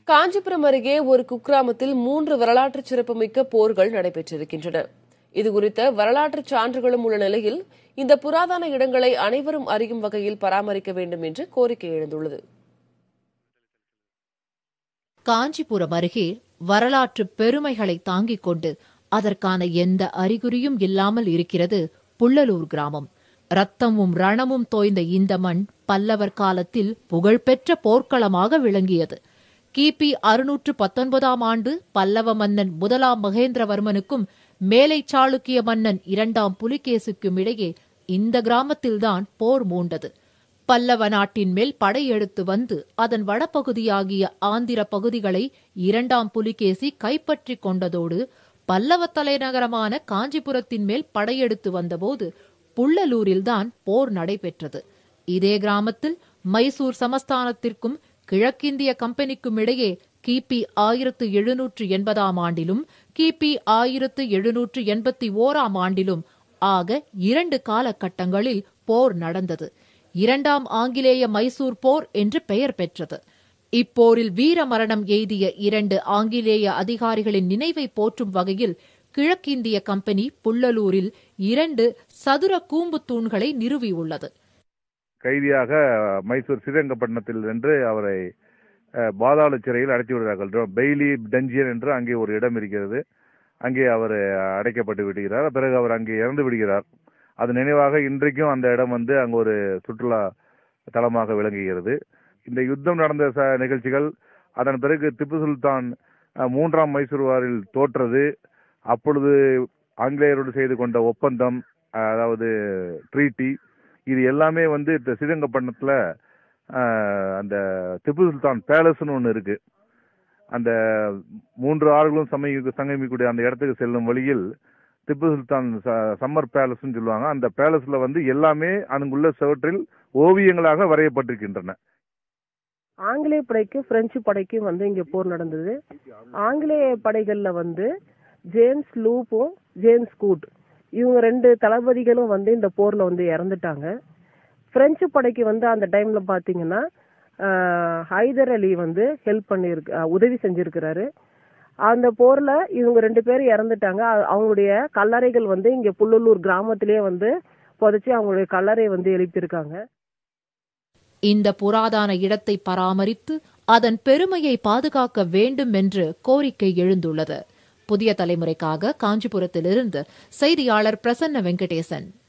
காஞ்சிபுரம் அருகே ஒரு குக்கிராமத்தில் மூன்று வரலாற்று சிறப்புமிக்க போர்கள் நடைபெற்றிருக்கின்றன இதுகுறித்த வரலாற்று சான்றுகளும் உள்ள நிலையில் இந்த புராதன இடங்களை அனைவரும் அறியும் வகையில் பராமரிக்க வேண்டும் என்று கோரிக்கை எழுந்துள்ளது காஞ்சிபுரம் அருகே வரலாற்று பெருமைகளை தாங்கிக் கொண்டு அதற்கான எந்த அறிகுறியும் இல்லாமல் இருக்கிறது புள்ளலூர் கிராமம் ரத்தமும் ரணமும் தோய்ந்த இந்த மண் பல்லவர் காலத்தில் புகழ்பெற்ற போர்க்களமாக விளங்கியது கிபி அறுநூற்று பத்தொன்பதாம் ஆண்டு பல்லவ மன்னன் முதலாம் மகேந்திரவர்மனுக்கும் மேலை சாளுக்கிய மன்னன் இரண்டாம் புலிகேசுக்கும் இடையே இந்த கிராமத்தில்தான் போர் மூண்டது பல்லவ நாட்டின் மேல் படையெடுத்து வந்து அதன் வடபகுதியாகிய ஆந்திர பகுதிகளை இரண்டாம் புலிகேசி கைப்பற்றிக் கொண்டதோடு பல்லவ தலைநகரமான காஞ்சிபுரத்தின் மேல் படையெடுத்து வந்தபோது புள்ளலூரில்தான் போர் நடைபெற்றது இதே கிராமத்தில் மைசூர் சமஸ்தானத்திற்கும் கிழக்கிந்திய கம்பெனிக்கும் இடையே கிபி ஆயிரத்து எழுநூற்று எண்பதாம் ஆண்டிலும் கிபி ஆயிரத்து எழுநூற்று எண்பத்தி ஓராம் ஆண்டிலும் ஆக இரண்டு காலகட்டங்களில் போர் நடந்தது இரண்டாம் ஆங்கிலேய மைசூர் போர் என்று பெயர் பெற்றது இப்போரில் வீர மரணம் எய்திய இரண்டு ஆங்கிலேய அதிகாரிகளின் நினைவை போற்றும் வகையில் கிழக்கிந்திய கம்பெனி புள்ளலூரில் இரண்டு சதுர கூம்பு தூண்களை நிறுவியுள்ளது கைதியாக மைசூர் ஸ்ரீரங்கப்பட்டினத்தில் சென்று அவரை அஹ், பாதாள சிறையில் அடைத்து விடுகிறார்கள் பெய்லி டஞ்சியன் என்று அங்கே ஒரு இடம் இருக்கிறது அங்கே அவர் அடைக்கப்பட்டு விடுகிறார் பிறகு அவர் அங்கே இறந்து விடுகிறார் அது நினைவாக இன்றைக்கும் அந்த இடம் வந்து அங்கு ஒரு சுற்றுலா தலமாக விளங்குகிறது இந்த யுத்தம் நடந்த ச- நிகழ்ச்சிகள் அதன் பிறகு திப்பு சுல்தான் அஹ், மூன்றாம் மைசூர்வாரில் தோற்றது அப்பொழுது ஆங்கிலேயரோடு செய்து கொண்ட ஒப்பந்தம் அஹ், அதாவது ட்ரீட்டி இது எல்லாமே வந்து இந்த ஸ்ரீரங்கப்பட்டினத்துல ஆஹ், அந்த திப்பு சுல்தான் பேலஸ்னு ஒன்று இருக்கு அந்த மூன்று ஆறுகளும் சமய சங்கமிக்கக்கூடிய அந்த இடத்துக்கு செல்லும் வழியில் திப்பு சுல்தான் ச- சம்மர் பேலஸ்னு சொல்லுவாங்க அந்த பேலஸ்ல வந்து எல்லாமே அங்குள்ள சுவற்றில் ஓவியங்களாக வரையப்பட்டிருக்கின்றன ஆங்கிலேய படைக்கும் பிரெஞ்சு படைக்கும் வந்து இங்க போர் நடந்தது ஆங்கிலேய படைகள்ல வந்து ஜேம்ஸ் லூப்பும் ஜேம்ஸ் கூட் இவங்க ரெண்டு தளபதிகளும் வந்து இந்த போர்ல வந்து இறந்துட்டாங்க பிரெஞ்சு படைக்கு வந்து அந்த டைம்ல பாத்தீங்கன்னா ஆஹ், ஹைதர் அலி வந்து ஹெல்ப் பண்ணியிருக்கு ஆஹ், உதவி செஞ்சிருக்கிறாரு அந்த போர்ல இவங்க ரெண்டு பேரும் இறந்துட்டாங்க அ- அவங்களுடைய கல்லறைகள் வந்து இங்க புல்லலூர் கிராமத்திலேயே வந்து புதைச்சி அவங்களுடைய கல்லறை வந்து எழுப்பியிருக்காங்க இந்த புராதன இடத்தை பராமரித்து அதன் பெருமையை பாதுகாக்க வேண்டும் என்று கோரிக்கை எழுந்துள்ளது புதிய தலைமுறைக்காக காஞ்சிபுரத்திலிருந்து செய்தியாளர் பிரசன்ன வெங்கடேசன்